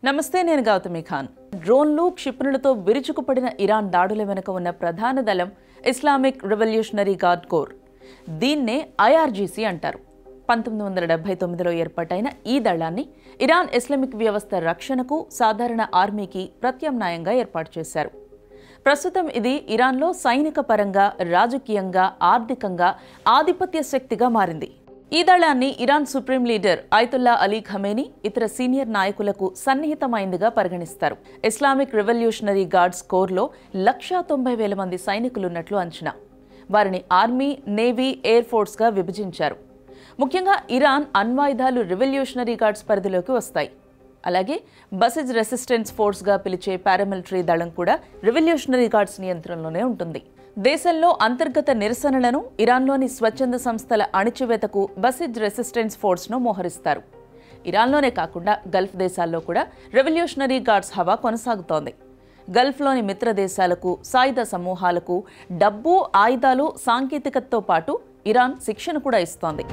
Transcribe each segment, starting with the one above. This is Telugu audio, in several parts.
నమస్తే నేను గౌతమి ఖాన్ డ్రోన్లు క్షిపణులతో విరుచుకుపడిన ఇరాన్ దాడుల వెనుక ఉన్న ప్రధాన దళం ఇస్లామిక్ రెవల్యూషనరీ గార్డ్ కోర్ దీన్నే ఐఆర్జీసీ అంటారు పంతొమ్మిది వందల డెబ్బై తొమ్మిదిలో ఏర్పాటైన ఈ దళాన్ని ఇరాన్ ఇస్లామిక్ వ్యవస్థ రక్షణకు సాధారణ ఆర్మీకి ప్రత్యామ్నాయంగా ఏర్పాటు చేశారు ప్రస్తుతం ఇది ఇరాన్లో సైనిక పరంగా రాజకీయంగా ఆర్థికంగా ఆధిపత్య శక్తిగా మారింది ఈ దళాన్ని Iran supreme leader Ayatollah Ali Khamenei ఇతర సీనియర్ నాయకులకు సన్నిహితమైందిగా పరిగణిస్తారు ఇస్లామిక్ రెవల్యూషనరీ గార్డ్స్ కోర్లో లక్షా తొంభై వేల మంది సైనికులున్నట్లు అంచనా వారిని ఆర్మీ నేవీ ఎయిర్ ఫోర్స్గా విభజించారు ముఖ్యంగా ఇరాన్ అణ్వాయుధాలు రెవల్యూషనరీ గార్డ్స్ పరిధిలోకి వస్తాయి అలాగే బసిజ్ రెసిస్టెన్స్ ఫోర్స్గా పిలిచే పారామిలిటరీ దళం కూడా రెవల్యూషనరీ గార్డ్స్ నియంత్రణలోనే ఉంటుంది దేశంలో అంతర్గత నిరసనలను ఇరాన్లోని స్వచ్ఛంద సంస్థల అణిచివేతకు బసిజ్ రెసిస్టెన్స్ ఫోర్స్ను మోహరిస్తారు ఇరాన్లోనే కాకుండా గల్ఫ్ దేశాల్లో కూడా రెవల్యూషనరీ గార్డ్స్ హవా కొనసాగుతోంది గల్ఫ్లోని మిత్ర దేశాలకు సాయుధ సమూహాలకు డబ్బు ఆయుధాలు సాంకేతికతతో పాటు ఇరాన్ శిక్షణ కూడా ఇస్తోంది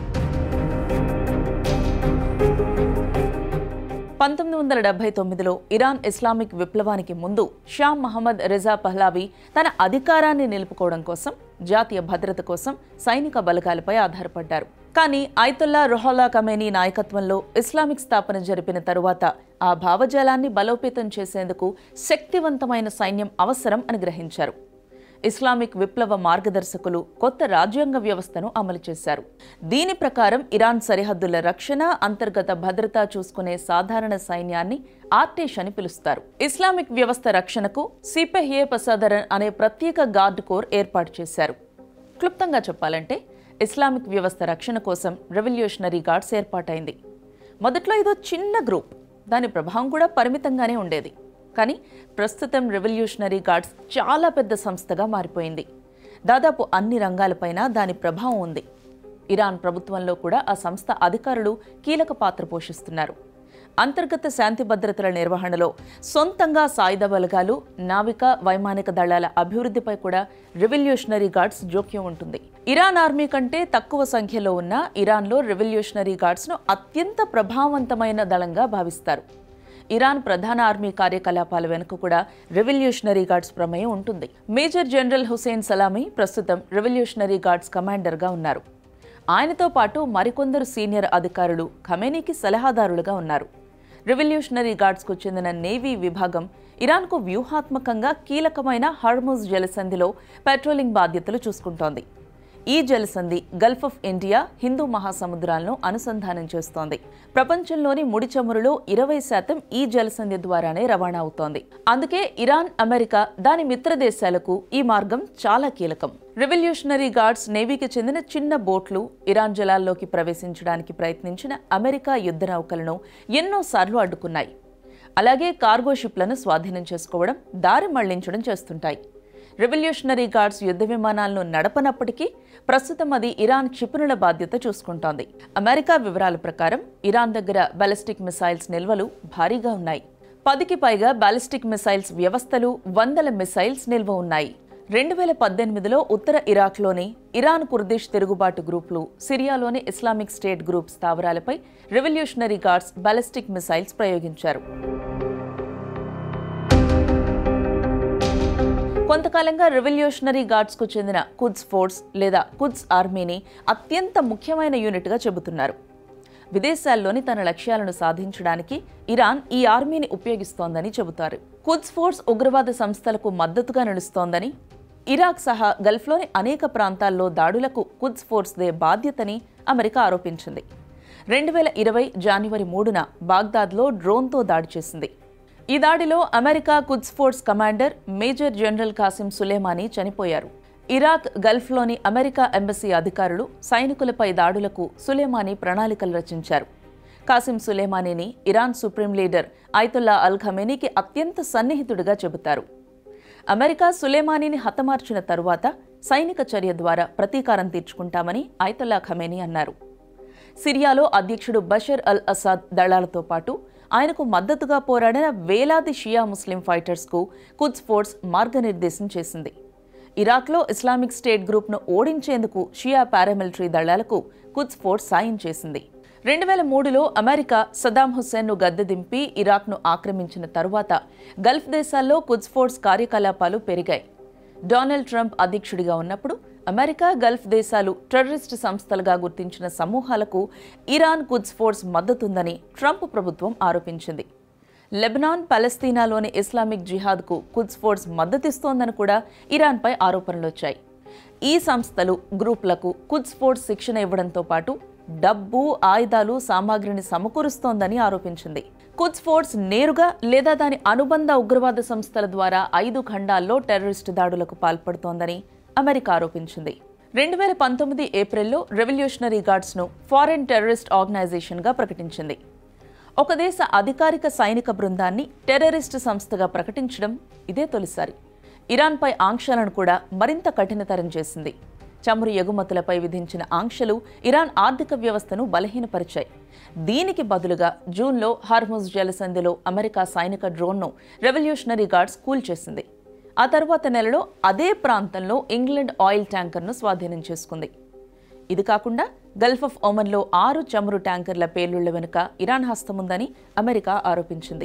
పంతొమ్మిది వందల డెబ్బై తొమ్మిదిలో ఇరాన్ ఇస్లామిక్ విప్లవానికి ముందు షా మహమ్మద్ రిజా పహ్లావి తన అధికారాన్ని నిలుపుకోవడం కోసం జాతీయ భద్రత కోసం సైనిక బలగాలపై ఆధారపడ్డారు కానీ ఐతుల్లా రుహల్లా కమేనీ నాయకత్వంలో ఇస్లామిక్ స్థాపన జరిపిన తరువాత ఆ భావజాలాన్ని బలోపేతం చేసేందుకు శక్తివంతమైన సైన్యం అవసరం అని గ్రహించారు ఇస్లామిక్ విప్లవ మార్గదర్శకులు కొత్త రాజ్యాంగ వ్యవస్థను అమలు చేశారు దీని ప్రకారం ఇరాన్ సరిహద్దుల రక్షణ అంతర్గత భద్రత చూసుకునే సాధారణ సైన్యాన్ని ఆర్టేష్ అని పిలుస్తారు ఇస్లామిక్ వ్యవస్థ రక్షణకు సిపెహ్యే పసాదరన్ అనే ప్రత్యేక గార్డ్ కోర్ ఏర్పాటు చేశారు క్లుప్తంగా చెప్పాలంటే ఇస్లామిక్ వ్యవస్థ రక్షణ కోసం రెవల్యూషనరీ గార్డ్స్ ఏర్పాటైంది మొదట్లో ఇదో చిన్న గ్రూప్ దాని ప్రభావం కూడా పరిమితంగానే ఉండేది కానీ ప్రస్తుతం రెవల్యూషనరీ గార్డ్స్ చాలా పెద్ద సంస్థగా మారిపోయింది దాదాపు అన్ని రంగాలపైన దాని ప్రభావం ఉంది ఇరాన్ ప్రభుత్వంలో కూడా ఆ సంస్థ అధికారులు కీలక పాత్ర పోషిస్తున్నారు అంతర్గత శాంతి భద్రతల నిర్వహణలో సొంతంగా సాయుధ బలగాలు నావిక వైమానిక దళాల అభివృద్ధిపై కూడా రెవల్యూషనరీ గార్డ్స్ జోక్యం ఉంటుంది ఇరాన్ ఆర్మీ కంటే తక్కువ సంఖ్యలో ఉన్న ఇరాన్లో రెవల్యూషనరీ గార్డ్స్ను అత్యంత ప్రభావవంతమైన దళంగా భావిస్తారు ఇరాన్ ప్రధాన ఆర్మీ కార్యకలాపాల వెనుక కూడా రెవల్యూషనరీ గార్డ్స్ ప్రమేయం ఉంటుంది మేజర్ జనరల్ హుసేన్ సలామీ ప్రస్తుతం రెవల్యూషనరీ గార్డ్స్ కమాండర్గా ఉన్నారు ఆయనతో పాటు మరికొందరు సీనియర్ అధికారులు ఖమేనీకి సలహాదారులుగా ఉన్నారు రెవల్యూషనరీ గార్డ్స్కు చెందిన నేవీ విభాగం ఇరాన్కు వ్యూహాత్మకంగా కీలకమైన హర్ముజ్ జలసంధిలో పెట్రోలింగ్ బాధ్యతలు చూసుకుంటోంది ఈ జలసంధి గల్ఫ్ ఆఫ్ ఇండియా హిందూ మహాసముద్రాలను అనుసంధానం చేస్తోంది ప్రపంచంలోని ముడి చమురులో ఇరవై శాతం ఈ జలసంధి ద్వారానే రవాణా అవుతోంది అందుకే ఇరాన్ అమెరికా దాని మిత్ర దేశాలకు ఈ మార్గం చాలా కీలకం రెవల్యూషనరీ గార్డ్స్ నేవీకి చెందిన చిన్న బోట్లు ఇరాన్ జలాల్లోకి ప్రవేశించడానికి ప్రయత్నించిన అమెరికా యుద్ధ నౌకలను ఎన్నోసార్లు అడ్డుకున్నాయి అలాగే కార్గో షిప్లను స్వాధీనం చేసుకోవడం దారి మళ్లించడం చేస్తుంటాయి రెవల్యూషనరీ గార్డ్స్ యుద్ధ విమానాలను నడపనప్పటికీ ప్రస్తుతం అది ఇరాన్ క్షిపణుల బాధ్యత చూసుకుంటోంది అమెరికా వివరాల ప్రకారం ఇరాన్ దగ్గర బాలిస్టిక్ మిసైల్స్ నిల్వలు భారీగా ఉన్నాయి పదికి పైగా బాలిస్టిక్ మిసైల్స్ వ్యవస్థలు వందల మిసైల్స్ నిల్వ ఉన్నాయి రెండు వేల పద్దెనిమిదిలో ఉత్తర ఇరాక్లోని ఇరాన్ కుర్దిష్ తిరుగుబాటు గ్రూపులు సిరియాలోని ఇస్లామిక్ స్టేట్ గ్రూప్ స్థావరాలపై రెవల్యూషనరీ గార్డ్స్ బాలిస్టిక్ మిసైల్స్ ప్రయోగించారు కొంతకాలంగా రెవల్యూషనరీ గార్డ్స్కు చెందిన కుడ్స్ ఫోర్స్ లేదా కుడ్స్ ఆర్మీని అత్యంత ముఖ్యమైన యూనిట్గా చెబుతున్నారు విదేశాల్లోని తన లక్ష్యాలను సాధించడానికి ఇరాన్ ఈ ఆర్మీని ఉపయోగిస్తోందని చెబుతారు కుడ్స్ ఫోర్స్ ఉగ్రవాద సంస్థలకు మద్దతుగా నిలుస్తోందని ఇరాక్ సహా గల్ఫ్లోని అనేక ప్రాంతాల్లో దాడులకు కుడ్స్ ఫోర్స్దే బాధ్యతని అమెరికా ఆరోపించింది రెండు వేల ఇరవై జనవరి మూడున బాగ్దాద్లో డ్రోన్తో దాడి చేసింది ఈ దాడిలో America Quds force commander major general Qasim Soleimani చనిపోయారు ఇరాక్ గల్ఫ్లోని అమెరికా ఎంబసీ అధికారులు సైనికులపై దాడులకు సులేమానీ ప్రణాళికలు రచించారు కాసిం సులేమానీని Iran supreme leader Ayatollah al ఖమేనీకి అత్యంత సన్నిహితుడిగా చెబుతారు అమెరికా సులేమానీని హతమార్చిన తరువాత సైనిక చర్య ద్వారా ప్రతీకారం తీర్చుకుంటామని ఐతుల్లా ఖమేనీ అన్నారు సిరియాలో అధ్యక్షుడు బషర్ అల్ అసాద్ దళాలతో పాటు ఆయనకు మద్దతుగా పోరాడిన వేలాది షియా ముస్లిం ఫైటర్స్కు కుడ్స్ ఫోర్స్ మార్గనిర్దేశం చేసింది ఇరాక్లో ఇస్లామిక్ స్టేట్ గ్రూప్ను ఓడించేందుకు షియా పారామిలిటరీ దళాలకు కుడ్స్ ఫోర్స్ సాయం చేసింది రెండు వేల మూడులో అమెరికా సదాం హుస్సేన్ను గద్దెదింపి ఇరాక్ను ఆక్రమించిన తరువాత గల్ఫ్ దేశాల్లో కుద్స్ ఫోర్స్ కార్యకలాపాలు పెరిగాయి డొనాల్డ్ ట్రంప్ అధ్యక్షుడిగా ఉన్నప్పుడు అమెరికా గల్ఫ్ దేశాలు టెర్రరిస్ట్ సంస్థలుగా గుర్తించిన సమూహాలకు ఇరాన్ కుద్స్ ఫోర్స్ మద్దతుందని ట్రంప్ ప్రభుత్వం ఆరోపించింది లెబనాన్ పలస్తీనాలోని ఇస్లామిక్ జిహాద్కు కుద్స్ ఫోర్స్ మద్దతిస్తోందని కూడా ఇరాన్పై ఆరోపణలు వచ్చాయి ఈ సంస్థలు గ్రూపులకు కుద్స్ ఫోర్స్ శిక్షణ ఇవ్వడంతో పాటు డబ్బు ఆయుధాలు సామాగ్రిని సమకూరుస్తోందని ఆరోపించింది కుద్స్ ఫోర్స్ నేరుగా లేదా దాని అనుబంధ ఉగ్రవాద సంస్థల ద్వారా ఐదు ఖండాల్లో టెర్రరిస్ట్ దాడులకు పాల్పడుతోందని అమెరికా ఆరోపించింది రెండు వేల పంతొమ్మిది ఏప్రిల్లో రెవల్యూషనరీ గార్డ్స్ను ఫారెన్ టెర్రరిస్ట్ ఆర్గనైజేషన్గా ప్రకటించింది ఒక దేశ అధికారిక సైనిక బృందాన్ని టెర్రరిస్ట్ సంస్థగా ప్రకటించడం ఇదే తొలిసారి ఇరాన్పై ఆంక్షలను కూడా మరింత కఠినతరం చేసింది చమురు ఎగుమతులపై విధించిన ఆంక్షలు ఇరాన్ ఆర్థిక వ్యవస్థను బలహీనపరిచాయి దీనికి బదులుగా జూన్లో హార్ముజ్ జలసంధిలో అమెరికా సైనిక డ్రోన్ను రెవల్యూషనరీ గార్డ్స్ కూల్చేసింది ఆ తర్వాత నెలలో అదే ప్రాంతంలో ఇంగ్లాండ్ ఆయిల్ ట్యాంకర్ను స్వాధీనం చేసుకుంది ఇది కాకుండా గల్ఫ్ ఆఫ్ ఒమన్లో ఆరు చమురు ట్యాంకర్ల పేలుళ్ల వెనుక ఇరాన్ హస్తముందని అమెరికా ఆరోపించింది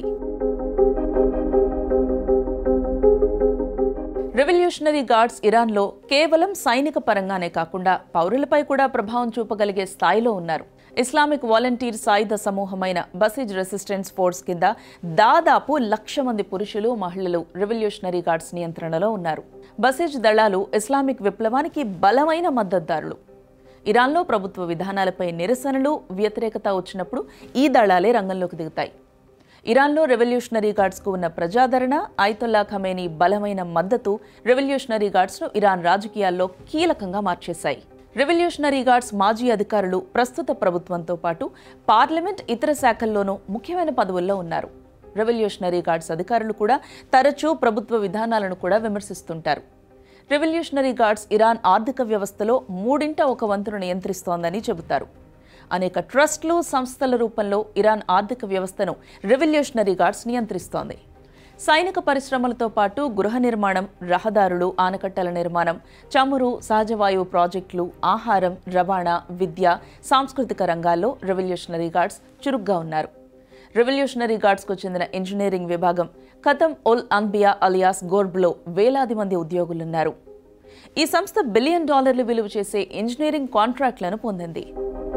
రెవల్యూషనరీ గార్డ్స్ ఇరాన్లో కేవలం సైనిక పరంగానే కాకుండా పౌరులపై కూడా ప్రభావం చూపగలిగే స్థాయిలో ఉన్నారు ఇస్లామిక్ వాలంటీర్ సాయుధ సమూహమైన బసిజ్ రెసిస్టెన్స్ ఫోర్స్ కింద దాదాపు లక్ష మంది పురుషులు మహిళలు రెవల్యూషనరీ గార్డ్స్ నియంత్రణలో ఉన్నారు బసిజ్ దళాలు ఇస్లామిక్ విప్లవానికి బలమైన మద్దతుదారులు ఇరాన్లో ప్రభుత్వ విధానాలపై నిరసనలు వ్యతిరేకత వచ్చినప్పుడు ఈ దళాలే రంగంలోకి దిగుతాయి ఇరాన్లో రెవల్యూషనరీ గార్డ్స్కు ఉన్న ప్రజాదరణ ఐతొల్లా ఖమేనీ బలమైన మద్దతు రెవల్యూషనరీ గార్డ్స్ను ఇరాన్ రాజకీయాల్లో కీలకంగా మార్చేశాయి రెవల్యూషనరీ గార్డ్స్ మాజీ అధికారులు ప్రస్తుత ప్రభుత్వంతో పాటు పార్లమెంట్ ఇతర శాఖల్లోనూ ముఖ్యమైన పదవుల్లో ఉన్నారు రెవల్యూషనరీ గార్డ్స్ అధికారులు కూడా తరచూ ప్రభుత్వ విధానాలను కూడా విమర్శిస్తుంటారు రెవల్యూషనరీ గార్డ్స్ ఇరాన్ ఆర్థిక వ్యవస్థలో మూడింట ఒక వంతును నియంత్రిస్తోందని చెబుతారు అనేక ట్రస్ట్లు సంస్థల రూపంలో ఇరాన్ ఆర్థిక వ్యవస్థను రెవల్యూషనరీ గార్డ్స్ నియంత్రిస్తోంది సైనిక పరిశ్రమలతో పాటు గృహ నిర్మాణం రహదారులు ఆనకట్టల నిర్మాణం చమురు సహజవాయువు ప్రాజెక్టులు ఆహారం రవాణా విద్య సాంస్కృతిక రంగాల్లో రెవల్యూషనరీ గార్డ్స్ చురుగ్గా ఉన్నారు రెవల్యూషనరీ గార్డ్స్కు చెందిన ఇంజనీరింగ్ విభాగం ఖతం ఉల్ అన్బియా అలియాస్ గోర్బ్లో వేలాది మంది ఉద్యోగులున్నారు ఈ సంస్థ బిలియన్ డాలర్లు విలువ చేసే ఇంజనీరింగ్ కాంట్రాక్ట్లను పొందింది